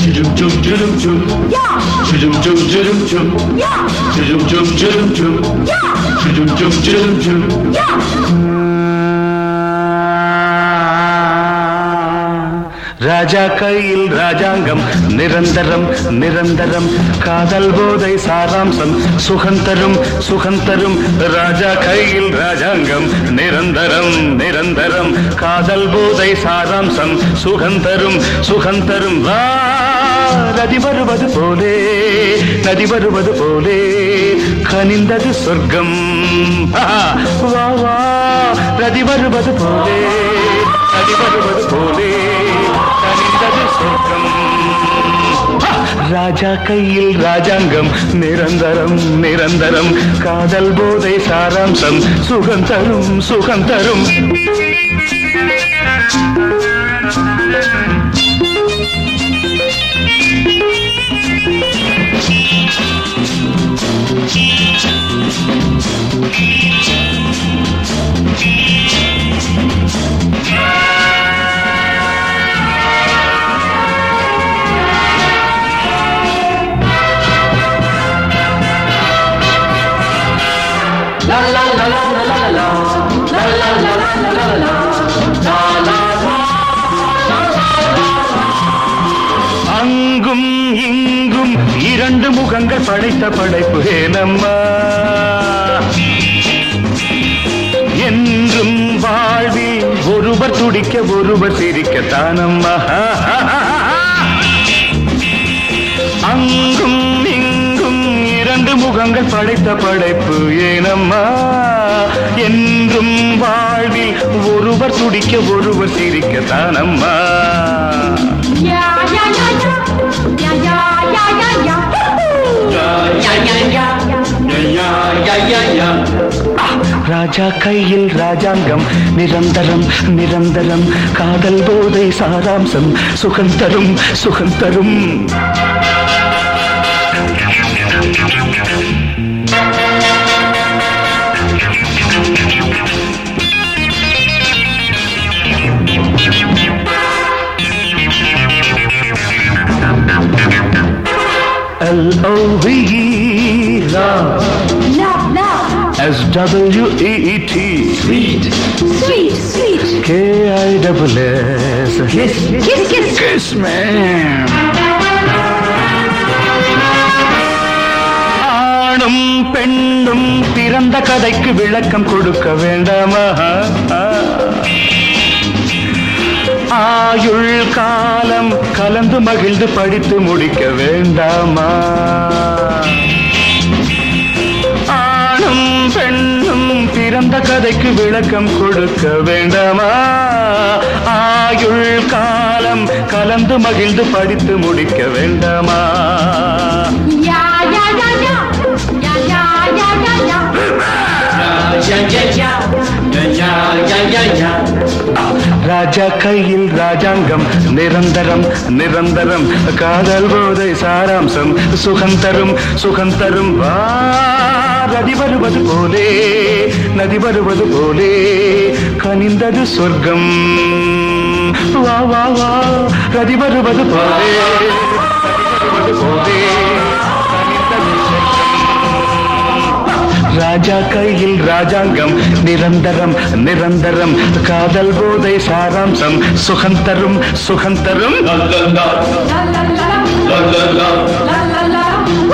Chum chum chum chum. Yeah. Chum chum chum chum. Yeah. Chum chum chum chum. Yeah. Chum chum chum chum. Yeah. ராஜா கையில் ராஜாங்கம் நிரந்தரம் நிரந்தரம் காதல் போதை சாராம்சம் சுகந்தரும் சுகந்தரும் ராஜா கையில் ராஜாங்கம் நிரந்தரம் நிரந்தரம் காதல் போதை சாராம்சம் சுகந்தரும் சுகந்தரும் வா நதி வருவது போலே நதி வருவது போலே கனிந்தது சொர்க்கம் ஆஹா, வா வா நதி வருவது போலே நதி வருவது போலே கனிந்தது சொர்க்கம் ஆ, ராஜா கையில் ராஜாங்கம் நிரந்தரம் நிரந்தரம் காதல் போதை சாராம்சம் சுகம் தரும் சுகம் தரும் அங்கும் இங்கும் இரண்டு முகங்கள் படைத்த படைப்பு ஏனம்மா என்றும் வாழ்வில் ஒருவர் துடிக்க ஒருவர் சிரிக்கத்தானம்மா அங்கும் இங்கும் இரண்டு முகங்கள் படைத்த படைப்பு ஏனம்மா என்றும் வாழ்வில் ஒருவர் துடிக்க ஒருவர் சிரிக்கத்தானம்மா Yeah, yeah, yeah, yeah. Yeah, yeah, yeah, yeah, yeah. Yeah, yeah, yeah. Yeah yeah yeah yeah. ராஜா கையில் ராஜாங்கம் நிரந்தரம் நிரந்தரம் காதல் போதை சாராம்சம் சுகந்தரும் சுகந்தரும் L-O-V-E love Love, love. S-W-E-E-T Sweet. Sweet, sweet. K-I-double-S Kiss, kiss. Kiss me ஆணும் பெண்ணும் பிறந்த கதைக்கு விளக்கம் கொடுக்க வேண்டாமா ஆயுள் காலம் கலந்து மகிழ்ந்து படித்து முடிக்க வேண்டாமா ஆணும் பெண்ணும் பிறந்த கதைக்கு விளக்கம் கொடுக்க வேண்டாமா ஆயுள் காலம் கலந்து மகிழ்ந்து படித்து முடிக்க வேண்டாமா Yeah, yeah, yeah, yeah. Yeah, yeah, yeah, yeah, yeah. Yeah yeah yeah. Yeah yeah yeah yeah yeah. ராஜா கையில் ராஜாங்கம் நிரந்தரம் நிரந்தரம் காதல் போதை சாராம்சம் சுகந்தரும் சுகந்தரும் வா நதி வருவது போலே நதி வருவது போலே கனிந்தது சொர்க்கம் வா வா வா நதி வருவது போலே நதி வருவது போலே கனிந்தது சொர்க்கம் ராஜா கையில் ராஜாங்கம் நிரந்தரம் நிரந்தரம் காதல் போதை சாராம்சம் சுகந்தரும் சுகந்தரும் La la la. La, la, la, la. La la la. La, la, la.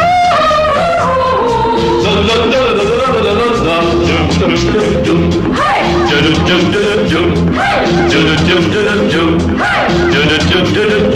La la la la la la la la. Dum dum dum dum. Hey! Dum dum dum dum. Dum dum dum dum. Dum dum dum dum.